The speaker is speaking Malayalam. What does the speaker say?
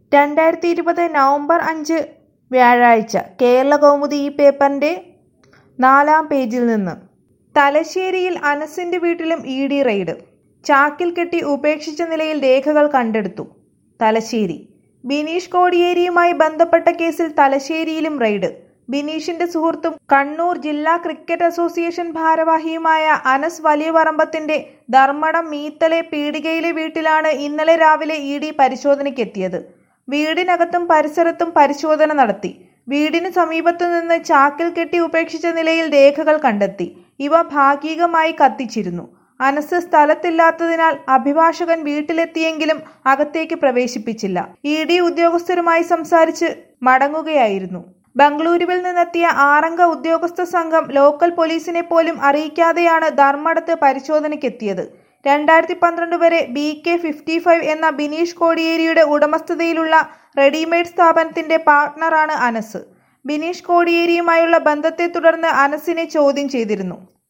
രണ്ടായിരത്തി ഇരുപത് നവംബർ അഞ്ച് വ്യാഴാഴ്ച കേരള കൗമുദി ഈ പേപ്പറിന്റെ നാലാം പേജിൽ നിന്ന് തലശ്ശേരിയിൽ അനസിന്റെ വീട്ടിലും ഇ ഡി റെയ്ഡ് ചാക്കിൽ കെട്ടി ഉപേക്ഷിച്ച നിലയിൽ രേഖകൾ കണ്ടെടുത്തു തലശ്ശേരി ബിനീഷ് കോടിയേരിയുമായി ബന്ധപ്പെട്ട കേസിൽ തലശ്ശേരിയിലും റെയ്ഡ് ബിനീഷിന്റെ സുഹൃത്തും കണ്ണൂർ ജില്ലാ ക്രിക്കറ്റ് അസോസിയേഷൻ ഭാരവാഹിയുമായ അനസ് വലിയ പറമ്പത്തിന്റെ ധർമ്മടം മീത്തലെ പീടികയിലെ വീട്ടിലാണ് ഇന്നലെ രാവിലെ ഇ ഡി പരിശോധനയ്ക്കെത്തിയത് വീടിനകത്തും പരിസരത്തും പരിശോധന നടത്തി വീടിന് സമീപത്തു നിന്ന് ചാക്കിൽ കെട്ടി ഉപേക്ഷിച്ച നിലയിൽ രേഖകൾ കണ്ടെത്തി ഇവ ഭാഗികമായി കത്തിച്ചിരുന്നു അനസ് സ്ഥലത്തില്ലാത്തതിനാൽ അഭിഭാഷകൻ വീട്ടിലെത്തിയെങ്കിലും അകത്തേക്ക് പ്രവേശിപ്പിച്ചില്ല ഇ ഡി ഉദ്യോഗസ്ഥരുമായി സംസാരിച്ച് മടങ്ങുകയായിരുന്നു ബംഗളൂരുവിൽ നിന്നെത്തിയ ആറംഗ ഉദ്യോഗസ്ഥ സംഘം ലോക്കൽ പോലീസിനെ പോലും അറിയിക്കാതെയാണ് ധർമ്മടത്ത് പരിശോധനയ്ക്കെത്തിയത് രണ്ടായിരത്തി പന്ത്രണ്ട് വരെ ബി കെ ഫിഫ്റ്റി ഫൈവ് എന്ന ബിനീഷ് കോടിയേരിയുടെ ഉടമസ്ഥതയിലുള്ള റെഡിമെയ്ഡ് സ്ഥാപനത്തിന്റെ പാർട്ട്ണറാണ് അനസ് ബിനീഷ് കോടിയേരിയുമായുള്ള ബന്ധത്തെ തുടർന്ന് അനസിനെ ചോദ്യം ചെയ്തിരുന്നു